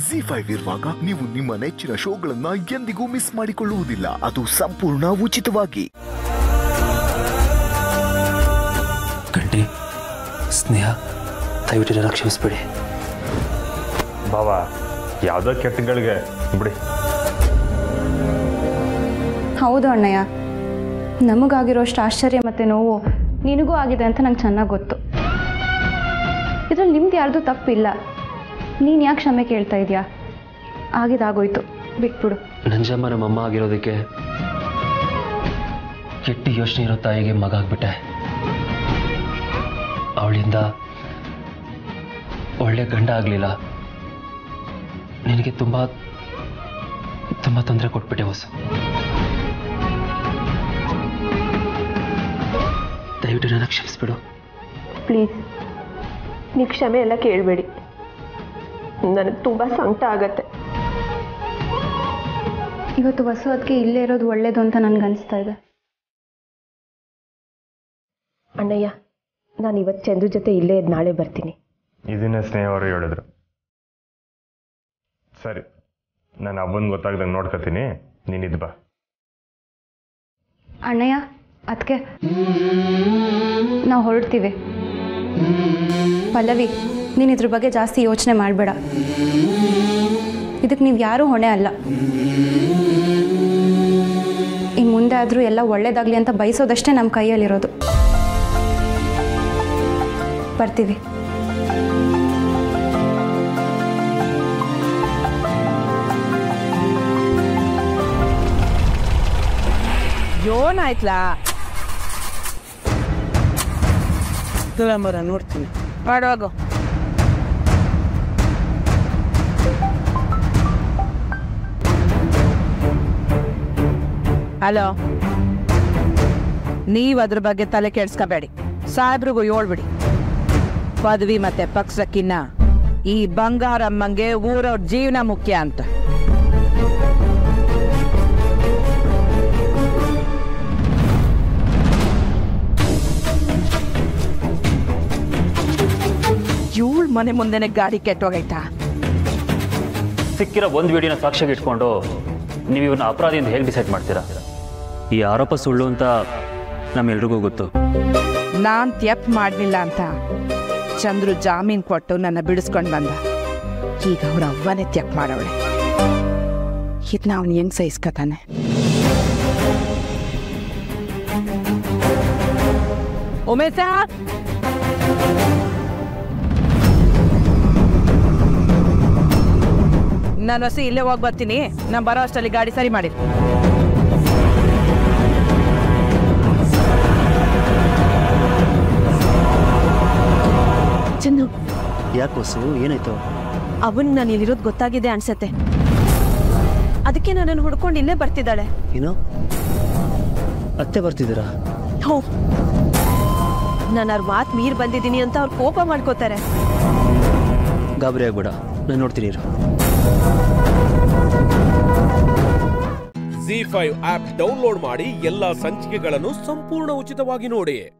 G five ಇರುವಾಗ ನೀವು ನಿಮ್ಮ ನೆಚ್ಚಿನ ಶೋಗಳನ್ನ ಎಂದಿಗೂ ಮಿಸ್ ಮಾಡಿಕೊಳ್ಳುವುದಿಲ್ಲ ಅದು ಸಂಪೂರ್ಣ ಉಚಿತವಾಗಿ ಗಂಟಿ ಸ್ನೇಹ ದಯವಿಟ್ಟು ನನ್ನ ಕ್ಷಮಿಸ್ಬಿಡಿ ಬಾವ ಯಾವುದೋ ಕೆಟ್ಟಗಳಿಗೆ ಬಿಡಿ ಹೌದು ಅಣ್ಣಯ್ಯ ನಮಗಾಗಿರೋಷ್ಟು ಆಶ್ಚರ್ಯ ಮತ್ತು ನೋವು ನಿನಗೂ ಆಗಿದೆ ಅಂತ ನಂಗೆ ಚೆನ್ನಾಗಿ ಗೊತ್ತು ಇದ್ರಲ್ಲಿ ನಿಮ್ದು ಯಾರ್ದು ತಪ್ಪಿಲ್ಲ ನೀನು ಯಾಕೆ ಕ್ಷಮೆ ಕೇಳ್ತಾ ಇದೆಯಾ ಆಗಿದಾಗೋಯ್ತು ಬಿಟ್ಬಿಡು ನಂಜಮ್ಮ ನಮ್ಮಮ್ಮ ಆಗಿರೋದಕ್ಕೆ ಕೆಟ್ಟ ಯೋಚನೆ ಇರೋ ತಾಯಿಗೆ ಮಗ ಆಗ್ಬಿಟ್ಟೆ ಅವಳಿಂದ ಒಳ್ಳೆ ಗಂಡ ಆಗಲಿಲ್ಲ ನಿನಗೆ ತುಂಬ ತುಂಬ ತೊಂದರೆ ಕೊಟ್ಬಿಟ್ಟೆ ಹೊಸು ದಯವಿಟ್ಟು ನನ್ನ ಕ್ಷಮಿಸ್ಬಿಡು ಪ್ಲೀಸ್ ನೀವು ಕ್ಷಮೆ ಎಲ್ಲ ಕೇಳಬೇಡಿ ನನಗೆ ತುಂಬ ಸಂಕಟ ಆಗತ್ತೆ ಇವತ್ತು ವಸು ಅದಕ್ಕೆ ಇಲ್ಲೇ ಇರೋದು ಒಳ್ಳೇದು ಅಂತ ನನಗನ್ನಿಸ್ತಾ ಇದೆ ಅಣ್ಣಯ್ಯ ನಾನು ಇವತ್ತು ಚಂದು ಜೊತೆ ಇಲ್ಲೇ ಇದ್ದು ನಾಳೆ ಬರ್ತೀನಿ ಇದನ್ನೇ ಸ್ನೇಹ ಅವರು ಹೇಳಿದ್ರು ಸರಿ ನಾನು ಹಬ್ಬನ ಗೊತ್ತಾಗ್ದಂಗೆ ನೋಡ್ಕೊತೀನಿ ನೀನಿದ್ ಬಾ ಅಣ್ಣಯ್ಯ ಅದಕ್ಕೆ ನಾವು ಹೊರಡ್ತೀವಿ ಪಲ್ಲವಿ ನೀನು ಇದ್ರ ಬಗ್ಗೆ ಜಾಸ್ತಿ ಯೋಚನೆ ಮಾಡಬೇಡ ಇದಕ್ಕೆ ನೀವು ಯಾರೂ ಹೊಣೆ ಅಲ್ಲ ಇನ್ನು ಮುಂದೆ ಆದರೂ ಎಲ್ಲ ಒಳ್ಳೇದಾಗಲಿ ಅಂತ ಬಯಸೋದಷ್ಟೇ ನಮ್ಮ ಕೈಯಲ್ಲಿರೋದು ಬರ್ತೀವಿ ಏನಾಯ್ತ್ಲಾ ತುಳಂಬರ ನೋಡ್ತೀನಿ ಮಾಡುವಾಗು ಹಲೋ ನೀವು ಅದ್ರ ಬಗ್ಗೆ ತಲೆ ಕೆಡ್ಸ್ಕೋಬೇಡಿ ಸಾಹೇಬ್ರಿಗೂ ಹೇಳ್ಬಿಡಿ ಪದವಿ ಮತ್ತೆ ಪಕ್ಷಕ್ಕಿನ್ನ ಈ ಬಂಗಾರಮ್ಮಂಗೆ ಊರವ್ರ ಜೀವನ ಮುಖ್ಯ ಅಂತ ಇವಳ ಮನೆ ಮುಂದೆನೆ ಗಾಡಿ ಕೆಟ್ಟೋಗೈತಾ ಸಿಕ್ಕಿರೋ ಒಂದು ವಿಡಿಯೋನ ಸಾಕ್ಷ್ಯಕ್ಕೆ ಇಟ್ಕೊಂಡು ನೀವು ಇವನ್ನ ಅಪರಾಧಿ ಅಂತ ಹೇಗೆ ಡಿಸೈಡ್ ಮಾಡ್ತೀರಾ ಈ ಆರೋಪ ಸುಳ್ಳು ಅಂತ ನಮ್ಮೆಲ್ರಿಗೂ ಗೊತ್ತು ನಾನ್ ತ್ಯಪ್ ಮಾಡಲಿಲ್ಲ ಅಂತ ಚಂದ್ರು ಜಾಮೀನ್ ಕೊಟ್ಟು ನನ್ನ ಬಿಡಿಸ್ಕೊಂಡು ಬಂದ ಈಗ ಅವ್ರ ಅವ್ವನೇ ತ್ಯಪ್ ಮಾಡವಳೆ ಇದನ್ನ ಅವನು ಹೆಂಗ್ ಸಹಿಸ್ಕತಾನೆ ಉಮೇಶ ನಾನು ಹೊಸಿ ಇಲ್ಲೇ ಹೋಗಿ ಬರ್ತೀನಿ ನಾನು ಬರೋ ಅಷ್ಟರಲ್ಲಿ ಗಾಡಿ ಸರಿ ಮಾಡಿ ಚಂದು ಯಾಕೆ ಹೊಸು ಏನಾಯ್ತು ಅವನ್ ನಾನು ಇಲ್ಲಿರೋದು ಗೊತ್ತಾಗಿದೆ ಅನ್ಸತ್ತೆ ಅದಕ್ಕೆ ನನ್ನನ್ನು ಹುಡ್ಕೊಂಡು ಇಲ್ಲೇ ಬರ್ತಿದ್ದಾಳೆ ಏನು ಅತ್ತೆ ಬರ್ತಿದ್ದೀರಾ ಹೋ ನಾನು ಅವ್ರ ಮಾತು ಮೀರ್ ಬಂದಿದ್ದೀನಿ ಅಂತ ಅವ್ರು ಕೋಪ ಮಾಡ್ಕೋತಾರೆ ಗಾಬರಿ ಆಗ್ಬೇಡ ನಾನು ನೋಡ್ತೀನಿ ಇರು ಜಿ ಫೈವ್ ಆಪ್ ಡೌನ್ಲೋಡ್ ಮಾಡಿ ಎಲ್ಲಾ ಸಂಚಿಕೆಗಳನ್ನು ಸಂಪೂರ್ಣ ಉಚಿತವಾಗಿ ನೋಡಿ